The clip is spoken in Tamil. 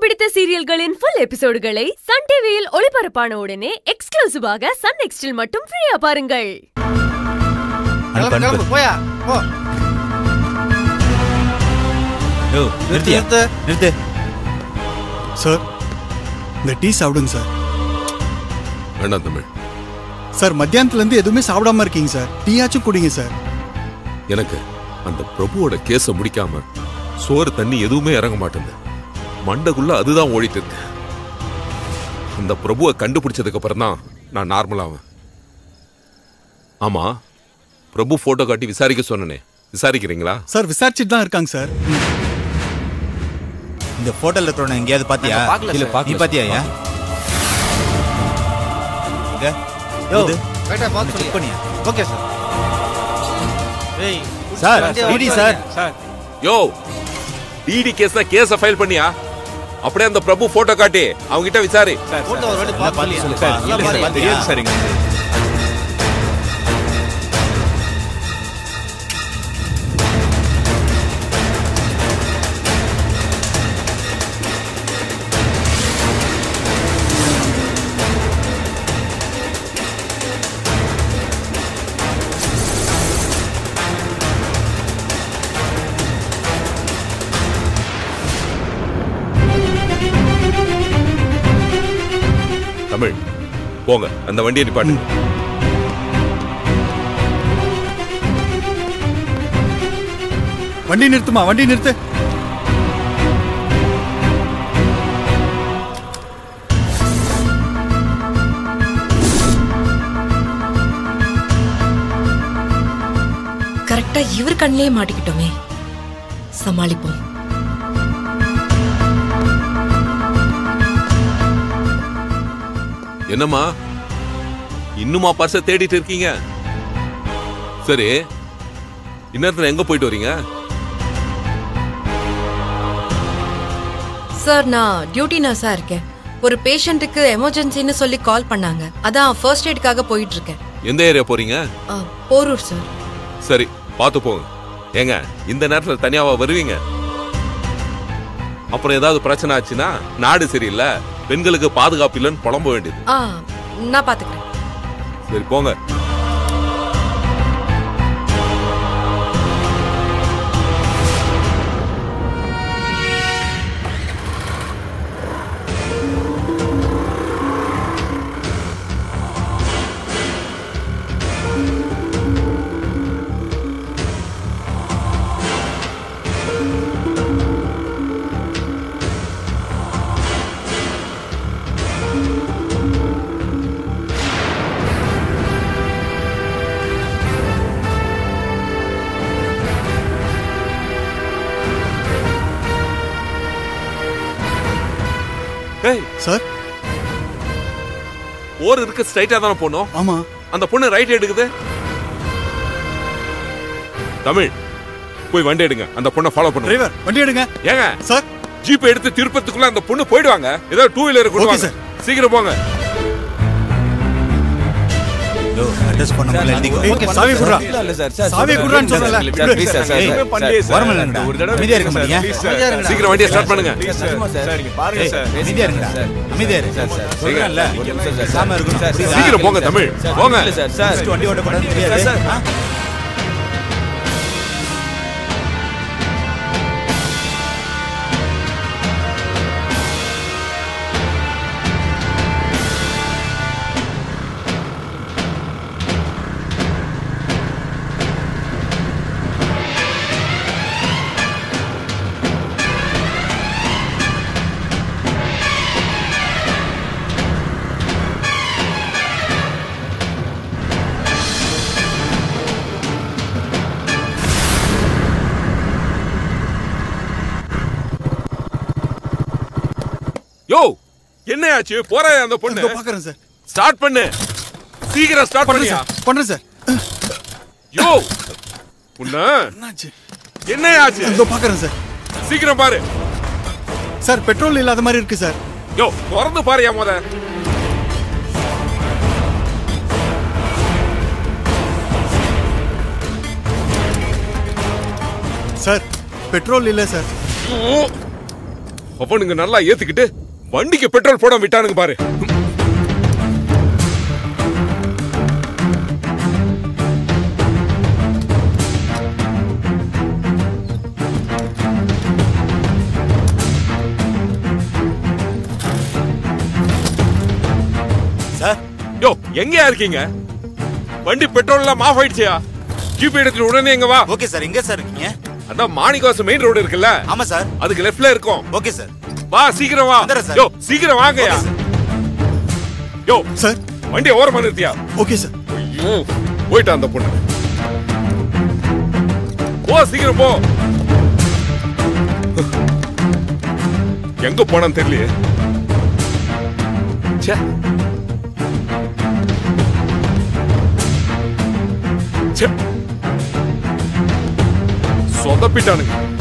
பிடித்த சீரியல்களின் ஃபுல் எபிசோடுகளை சன் டிவியில் ஒளிபரப்பான உடனே எக்ஸ்க்ளூசிவாக சன் நெக்ஸ்டில் மட்டும் ஃப்ரீயா பாருங்கள் கிளம்பு கிளம்பு போயா போ யோ நிறுத்தியா நிறுத்து. நிறுத்து சார் இந்த டீ சாப்பிடுங்க சார் வேண்டாம் தமிழ் சார் மத்தியானத்துல இருந்து எதுவுமே சாப்பிடாம இருக்கீங்க சார் டீயாச்சும் குடிங்க சார் எனக்கு அந்த பிரபுவோட கேஸ முடிக்காம சோறு தண்ணி எதுவுமே இறங்க மாட்டேங்குது மண்டைக்குள்ள அதுதான் ஓடிட்டு இருக்கு அந்த பிரபுவை கண்டுபிடிச்சதுக்கு அப்புறம் தான் நான் நார்மலாவேன் ஆமா பிரபு போட்டோ காட்டி விசாரிக்க சொன்னனே விசாரிக்கிறீங்களா சார் விசாரிச்சுட்டு தான் இருக்காங்க சார் இந்த போட்டோல இருக்கிறவன எங்கேயாவது பாத்தியா நாங்க பார்க்கல இல்ல சார். பாக்கல நீ பாத்தியா ஐயா இங்க யோ இது ரைட்டா பார்த்து செக் சொல்லி பண்ணியா ஓகே சார் ஏய் சார் வண்டியை டிடி ஓட்டுறாங்க. சார் யோ டிடி கேஸ் தான் கேஸ ஃபைல் பண்ணியா அப்படியே அந்த பிரபு போட்டோ காட்டி அவங்க கிட்ட விசாரி போட்டோ ஒரு வாட்டி நல்லா பார்த்து பார்த்து சொல்லி சொல்லு. நல்லா இல்ல சார், பாருங்க. பாத்தியா? சரிங்க தமிழ் போங்க அந்த வண்டியை நிப்பாட்டு வண்டி நிறுத்துமா வண்டி நிறுத்து கரெக்டா இவர் கண்ணிலே மாட்டிக்கிட்டோமே சமாளிப்போம் என்னம்மா இன்னுமா பர்ஸ தேடிட்டு இருக்கீங்க சரி இந்நேரத்துல எங்க போயிட்டு வரீங்க சார் நான் டியூட்டி நர்ஸா இருக்கேன் ஒரு பேஷண்ட்டுக்கு எமர்ஜென்சின்னு சொல்லி கால் பண்ணாங்க அதான் ஃபர்ஸ்ட் எய்டுக்காக போயிட்டு இருக்கேன் எந்த ஏரியா போறீங்க ஆ, போரூர் சார் சரி பார்த்து போங்க ஏங்க இந்த நேரத்துல தனியாவா வருவீங்க அப்புறம் ஏதாவது பிரச்சனை ஆச்சுன்னா நாடு சரியில்லை பெண்களுக்கு பாதுகாப்பு இல்லைன்னு புலம்ப வேண்டியது ஆ நான் பாத்துக்கிறேன் சரி போங்க ஏய் சார் ஓர் இருக்கு ஸ்ட்ரைட்டா தானே போனோம் ஆமா அந்த பொண்ணு ரைட் எடுக்குது தமிழ் போய் வண்டி எடுங்க அந்த பொண்ணை ஃபாலோ பண்ணுங்க டிரைவர் வண்டி எடுங்க ஏங்க சார் ஜீப் எடுத்து திருப்பத்துக்குள்ள அந்த பொண்ணு போயிடுவாங்க ஏதோ டூ வீலர் கொண்டு Okay, வாங்க sir. சீக்கிரம் போங்க யோ அட்ரஸ் பண்ண முடியல எழுதிக்கோ ஏய், சாவி குடுறா இல்ல சார் சார் சாவி குடுறான்னு சொன்னல ப்ளீஸ் சார் சார் ஏய், சார் ஓரமா நில்லுங்கடா. ஒரு தடவை அமைதியா இருக்க மாட்டீங்க? அமைதியா இருங்கடா. சீக்கிரம் வண்டியை ஸ்டார்ட் பண்ணுங்க ப்ளீஸ் சார் சார் நீங்க பாருங்க ஏய், சார் அமைதியா இருங்கடா. அமைதியா இரு. சொல்றேன்ல, பேசாம இருக்கணும். புரியுதா? சீக்கிரம் போங்க தமிழ் போங்க இல்ல சார் சார் First வண்டி ஓட்ட கூடாதுன்னு தெரியாது. சார், ஆ? யோ என்ன ஆச்சு போறாயா அந்த பொண்ணு இதோ பாக்குறேன் சார் ஸ்டார்ட் பண்ணு சீக்கிரம் ஸ்டார்ட் பண்றேன் பண்ணியா சார் பண்றேன் சார் யோ உன்ன என்னாச்சு என்ன ஆச்சு இதோ பாக்குறேன் சார் சீக்கிரம் பாரு சார் பெட்ரோல் இல்லாத மாதிரி இருக்கு சார் யோ திறந்து பாருயா முத சார் பெட்ரோல் இல்ல சார் அவனுங்க நல்லா ஏத்துக்கிட்டு வண்டிக்கு பெட்ரோல் போட விட்டானுங்க பாரு சார் யோ எங்கயா இருக்கீங்க வண்டி பெட்ரோல் எல்லாம் ஆஃப் ஆயிடுச்சியா ஜிபி எடுத்துட்டு உடனே எங்க வா ஓகே சார் எங்க சார் இருக்கீங்க அதான் மாணிக்கவாசம் மெயின் ரோடு இருக்குல்ல ஆமா சார் அதுக்கு லெஃப்ட்ல இருக்கும் ஓகே சார் வா சீக்கிரம் வா வந்துடுறேன் சார். யோ சீக்கிரம் வாங்கயா ஓகே சார். யோ சார் வண்டியை ஓரமா நிறுத்தியா ஓகே சார் ஐயோ போயிட்டா அந்த பொண்ணு போ சீக்கிரம் போ எங்க போனான்னு தெரியலையே ச்சே. ச்சே. சொதப்பிட்டானுங்க